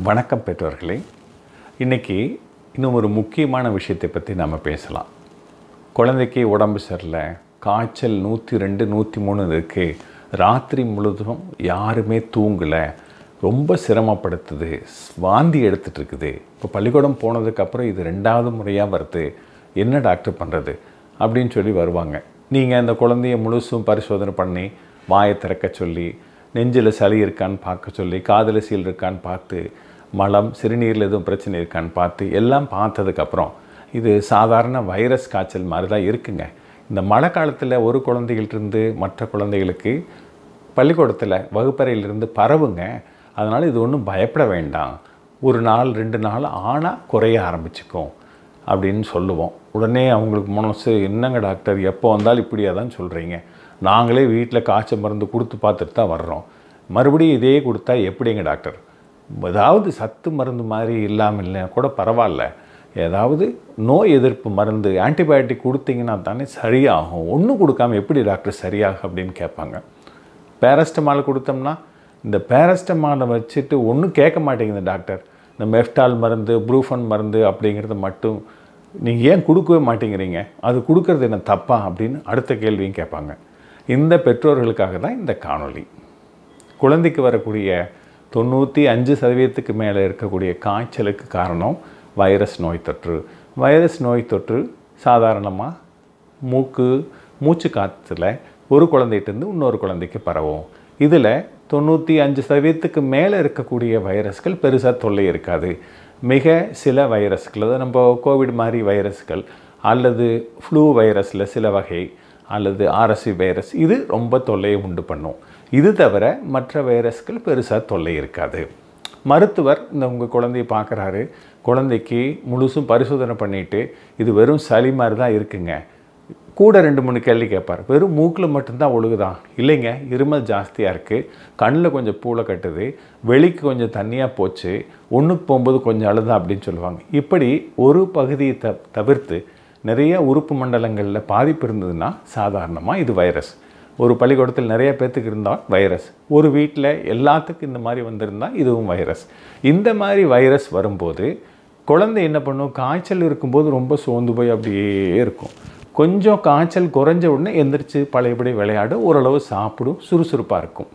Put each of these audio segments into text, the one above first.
வணக்கம் பெற்றோர்களே இன்றைக்கி இன்னும் ஒரு முக்கியமான விஷயத்தை பற்றி நம்ம பேசலாம் குழந்தைக்கு உடம்பு சரியில்லை காய்ச்சல் நூற்றி ரெண்டு நூற்றி மூணு இருக்குது ராத்திரி முழுதும் யாருமே தூங்கலை ரொம்ப சிரமப்படுத்துது வாந்தி எடுத்துட்டு இருக்குது இப்போ பள்ளிக்கூடம் போனதுக்கப்புறம் இது ரெண்டாவது முறையாக வருது என்ன டாக்டர் பண்ணுறது அப்படின்னு சொல்லி வருவாங்க நீங்கள் அந்த குழந்தைய முழுசும் பரிசோதனை பண்ணி வாயை திறக்க சொல்லி நெஞ்சில் சளி இருக்கான்னு பார்க்க சொல்லி காதில் சீல் இருக்கான்னு பார்த்து மலம் சிறுநீரில் எதுவும் பிரச்சனை இருக்கான்னு பார்த்து எல்லாம் பார்த்ததுக்கப்புறம் இது சாதாரண வைரஸ் காய்ச்சல் மாதிரி தான் இருக்குங்க இந்த மழை காலத்தில் ஒரு குழந்தைகள்டிருந்து மற்ற குழந்தைகளுக்கு பள்ளிக்கூடத்தில் வகுப்பறையிலிருந்து பரவுங்க அதனால் இது ஒன்றும் பயப்பட வேண்டாம் ஒரு நாள் ரெண்டு நாள் ஆனால் குறைய ஆரம்பிச்சுக்கும் அப்படின்னு சொல்லுவோம் உடனே அவங்களுக்கு மனசு என்னங்க டாக்டர் எப்போ வந்தாலும் இப்படியா தான் சொல்கிறீங்க நாங்களே வீட்டில் காய்ச்சல் மருந்து கொடுத்து பார்த்துட்டு தான் வர்றோம் மறுபடியும் இதே கொடுத்தா எப்படிங்க டாக்டர் ஏதாவது சத்து மருந்து மாதிரி இல்லாமல் இல்லை கூட பரவாயில்ல ஏதாவது நோய் எதிர்ப்பு மருந்து ஆன்டிபயோட்டிக் கொடுத்தீங்கன்னா தானே சரியாகும் ஒன்றும் கொடுக்காம எப்படி டாக்டர் சரியாகும் அப்படின்னு கேட்பாங்க பேரஸ்டமால் கொடுத்தோம்னா இந்த பேரஸ்டமாலை வச்சுட்டு ஒன்றும் கேட்க மாட்டேங்குது டாக்டர் இந்த மெஃப்டால் மருந்து ப்ரூஃபன் மருந்து அப்படிங்கிறது மட்டும் நீங்கள் ஏன் கொடுக்கவே மாட்டேங்கிறீங்க அது கொடுக்கறது என்ன தப்பா அப்படின்னு அடுத்த கேள்வியும் கேட்பாங்க இந்த பெற்றோர்களுக்காக தான் இந்த காணொளி குழந்தைக்கு வரக்கூடிய தொண்ணூற்றி அஞ்சு சதவீதத்துக்கு மேலே இருக்கக்கூடிய காய்ச்சலுக்கு காரணம் வைரஸ் நோய் தொற்று வைரஸ் நோய் தொற்று சாதாரணமாக மூக்கு மூச்சு காற்றுல ஒரு குழந்தைகிட்டேருந்து இன்னொரு குழந்தைக்கு பரவும் இதில் தொண்ணூற்றி அஞ்சு சதவீதத்துக்கு மேலே இருக்கக்கூடிய வைரஸ்கள் பெருசாக தொல்லை இருக்காது மிக சில வைரஸ்கள் அதாவது நம்ம கோவிட் மாதிரி வைரஸ்கள் அல்லது ஃப்ளூ வைரஸில் சில வகை அல்லது ஆர்எஸ்வி வைரஸ் இது ரொம்ப தொல்லையை உண்டு பண்ணும் இது தவிர மற்ற வைரஸ்கள் பெருசாக தொல்லை இருக்காது மருத்துவர் இந்த உங்கள் குழந்தைய பார்க்குறாரு குழந்தைக்கு முழுசும் பரிசோதனை பண்ணிவிட்டு இது வெறும் சளி மாதிரி தான் இருக்குங்க கூட ரெண்டு மூணு கேள்வி கேட்பார் வெறும் மூக்கில் மட்டும்தான் ஒழுகுதான் இல்லைங்க இருமல் ஜாஸ்தியாக இருக்குது கண்ணில் கொஞ்சம் பூளை கட்டுது வெளிக்கு கொஞ்சம் தண்ணியாக போச்சு ஒன்றுக்கு போகும்போது கொஞ்சம் அழுதா அப்படின்னு சொல்லுவாங்க இப்படி ஒரு பகுதியை த தவிர்த்து நிறைய உறுப்பு மண்டலங்களில் பாதிப்பு இருந்ததுன்னா சாதாரணமாக இது வைரஸ் ஒரு பள்ளிக்கூடத்தில் நிறைய பேர்த்துக்கு இருந்தால் வைரஸ் ஒரு வீட்டில் எல்லாத்துக்கும் இந்த மாதிரி வந்திருந்தால் இதுவும் வைரஸ் இந்த மாதிரி வைரஸ் வரும்போது குழந்தை என்ன பண்ணும் காய்ச்சல் இருக்கும்போது ரொம்ப சோர்ந்து போய் அப்படியே இருக்கும் கொஞ்சம் காய்ச்சல் குறைஞ்ச உடனே எந்திரிச்சு பழையபடி விளையாடும் ஓரளவு சாப்பிடும் சுறுசுறுப்பாக இருக்கும்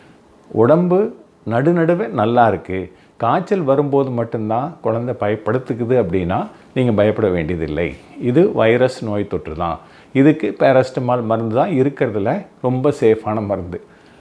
உடம்பு நடுநடுவே நல்லா இருக்குது காய்ச்சல் வரும்போது மட்டும்தான் குழந்தை பயப்படுத்துக்குது அப்படின்னா நீங்கள் பயப்பட வேண்டியதில்லை இது வைரஸ் நோய் தொற்று தான் இதுக்கு பேரஸ்டமால் மருந்து தான் இருக்கிறதுல ரொம்ப சேஃபான மருந்து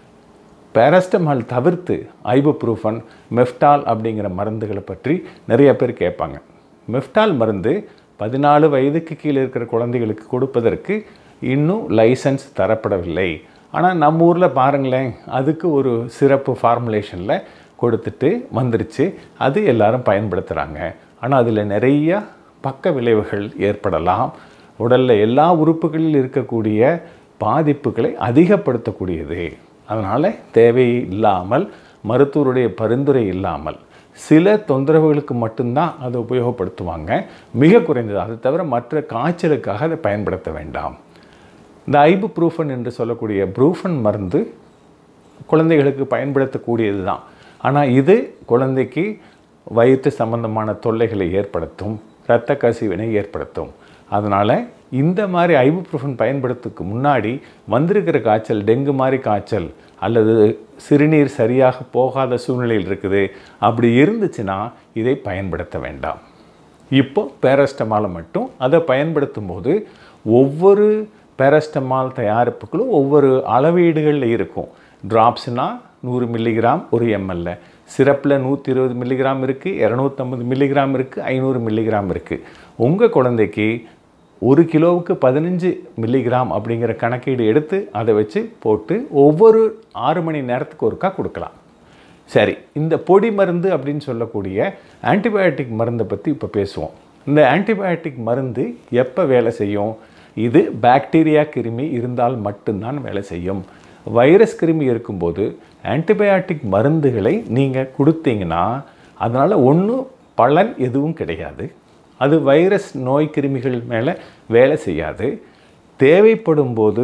பேரஸ்டமால் தவிர்த்து ஐபுப்ரூஃபன் மெஃப்டால் அப்படிங்கிற மருந்துகளை பற்றி நிறைய பேர் கேட்பாங்க மெஃப்டால் மருந்து பதினாலு வயதுக்கு கீழே இருக்கிற குழந்தைகளுக்கு கொடுப்பதற்கு இன்னும் லைசன்ஸ் தரப்படவில்லை ஆனால் நம்ம ஊரில் பாருங்களேன் அதுக்கு ஒரு சிறப்பு ஃபார்முலேஷனில் கொடுத்துட்டு வந்துருச்சு அது எல்லாரும் பயன்படுத்துகிறாங்க ஆனால் அதில் நிறைய பக்க விளைவுகள் ஏற்படலாம் உடலில் எல்லா உறுப்புகளில் இருக்கக்கூடிய பாதிப்புகளை அதிகப்படுத்தக்கூடியது அதனால் தேவை இல்லாமல் மருத்துவருடைய பரிந்துரை இல்லாமல் சில தொந்தரவுகளுக்கு மட்டும்தான் அதை உபயோகப்படுத்துவாங்க மிக குறைந்தது அதை தவிர மற்ற காய்ச்சலுக்காக அதை பயன்படுத்த வேண்டாம் இந்த ஐபு ப்ரூஃபன் என்று சொல்லக்கூடிய ப்ரூஃபன் மருந்து குழந்தைகளுக்கு பயன்படுத்தக்கூடியது தான் ஆனால் இது குழந்தைக்கு வயிற்று சம்பந்தமான தொல்லைகளை ஏற்படுத்தும் இரத்த கசிவினை ஏற்படுத்தும் அதனால் இந்த மாதிரி ஐபுப்ரூஃபன் பயன்படுத்துக்கு முன்னாடி வந்திருக்கிற காய்ச்சல் டெங்கு மாதிரி காய்ச்சல் அல்லது சிறுநீர் சரியாக போகாத சூழ்நிலையில் இருக்குது அப்படி இருந்துச்சுன்னா இதை பயன்படுத்த வேண்டாம் இப்போ பேரஸ்டமாலை மட்டும் அதை பயன்படுத்தும் போது ஒவ்வொரு பேரஸ்டமால் தயாரிப்புகளும் ஒவ்வொரு அளவீடுகளில் இருக்கும் ட்ராப்ஸ்னால் நூறு மில்லிகிராம் ஒரு எம்எல்ல சிரப்பில் நூற்றி இருபது மில்லிகிராம் இருக்குது இரநூத்தம்பது மில்லிகிராம் இருக்குது ஐநூறு மில்லிகிராம் இருக்குது உங்கள் குழந்தைக்கு ஒரு கிலோவுக்கு பதினஞ்சு மில்லிகிராம் அப்படிங்கிற கணக்கீடு எடுத்து அதை வச்சு போட்டு ஒவ்வொரு ஆறு மணி நேரத்துக்கு ஒருக்கா கொடுக்கலாம் சரி இந்த பொடி மருந்து அப்படின்னு சொல்லக்கூடிய ஆன்டிபயோட்டிக் மருந்தை பற்றி இப்போ பேசுவோம் இந்த ஆன்டிபயோட்டிக் மருந்து எப்போ வேலை செய்யும் இது பாக்டீரியா கிருமி இருந்தால் மட்டும்தான் வேலை செய்யும் வைரஸ் கிருமி இருக்கும்போது ஆன்டிபயோட்டிக் மருந்துகளை நீங்கள் கொடுத்தீங்கன்னா அதனால் ஒன்றும் பலன் எதுவும் கிடையாது அது வைரஸ் நோய் கிருமிகள் மேலே வேலை செய்யாது தேவைப்படும் போது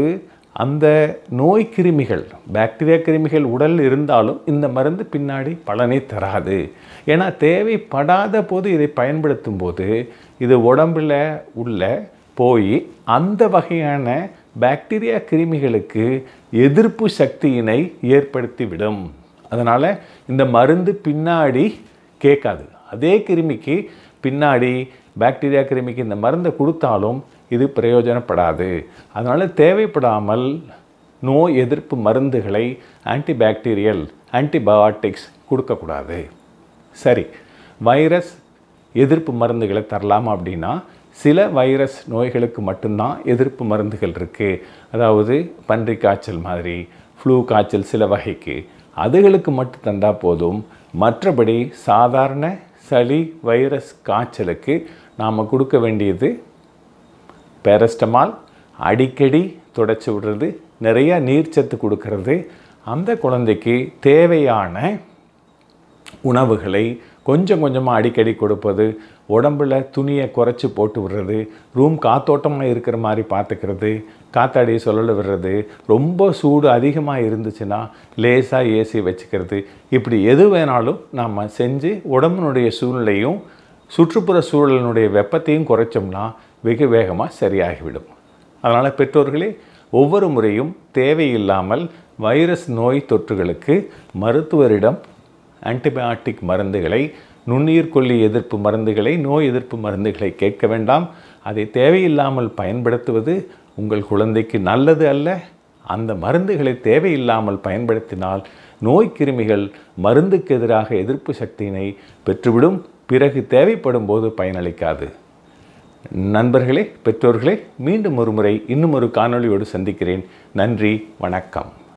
அந்த நோய் கிருமிகள் பாக்டீரியா கிருமிகள் உடல் இருந்தாலும் இந்த மருந்து பின்னாடி பலனை தராது ஏன்னா தேவைப்படாத போது இதை பயன்படுத்தும் போது இது உடம்பில் உள்ள போய் அந்த வகையான பாக்டீரியா கிருமிகளுக்கு எதிர்ப்பு சக்தியினை ஏற்படுத்திவிடும் அதனால் இந்த மருந்து பின்னாடி கேட்காது அதே கிருமிக்கு பின்னாடி பாக்டீரியா கிருமிக்கு இந்த மருந்தை கொடுத்தாலும் இது பிரயோஜனப்படாது அதனால் தேவைப்படாமல் நோய் எதிர்ப்பு மருந்துகளை ஆன்டிபாக்டீரியல் ஆன்டிபயோட்டிக்ஸ் கொடுக்கக்கூடாது சரி வைரஸ் எதிர்ப்பு மருந்துகளை தரலாம் அப்படின்னா சில வைரஸ் நோய்களுக்கு மட்டும்தான் எதிர்ப்பு மருந்துகள் இருக்குது அதாவது பன்றி காய்ச்சல் மாதிரி ஃப்ளூ காய்ச்சல் சில வகைக்கு அதுகளுக்கு மட்டும் தந்தால் போதும் மற்றபடி சாதாரண சளி வைரஸ் காய்ச்சலுக்கு நாம் கொடுக்க வேண்டியது பேரஸ்டமால் அடிக்கடி தொடச்சி விடுறது நிறைய நீர்ச்சத்து கொடுக்கறது அந்த குழந்தைக்கு தேவையான உணவுகளை கொஞ்சம் கொஞ்சமாக அடிக்கடி கொடுப்பது உடம்புல துணியை குறைச்சி போட்டு விடுறது ரூம் காத்தோட்டமாக இருக்கிற மாதிரி பார்த்துக்கிறது காத்தாடி சொல்லல விடுறது ரொம்ப சூடு அதிகமாக இருந்துச்சுன்னா லேசாக ஏசி வச்சுக்கிறது இப்படி எது வேணாலும் நாம் செஞ்சு உடம்பினுடைய சூழ்நிலையும் சுற்றுப்புற சூழலினுடைய வெப்பத்தையும் குறைச்சோம்னா வெகு வேகமாக சரியாகிவிடும் அதனால் பெற்றோர்களே ஒவ்வொரு முறையும் தேவையில்லாமல் வைரஸ் நோய் தொற்றுகளுக்கு மருத்துவரிடம் ஆன்டிபயாட்டிக் மருந்துகளை நுண்ணுயிர் கொல்லி எதிர்ப்பு மருந்துகளை நோய் எதிர்ப்பு மருந்துகளை கேட்க வேண்டாம் அதை தேவையில்லாமல் பயன்படுத்துவது உங்கள் குழந்தைக்கு நல்லது அல்ல அந்த மருந்துகளை தேவையில்லாமல் பயன்படுத்தினால் நோய் கிருமிகள் மருந்துக்கு எதிராக எதிர்ப்பு சக்தியினை பெற்றுவிடும் பிறகு தேவைப்படும் போது பயனளிக்காது நண்பர்களே பெற்றோர்களே மீண்டும் ஒரு முறை இன்னும் ஒரு காணொளியோடு சந்திக்கிறேன் நன்றி வணக்கம்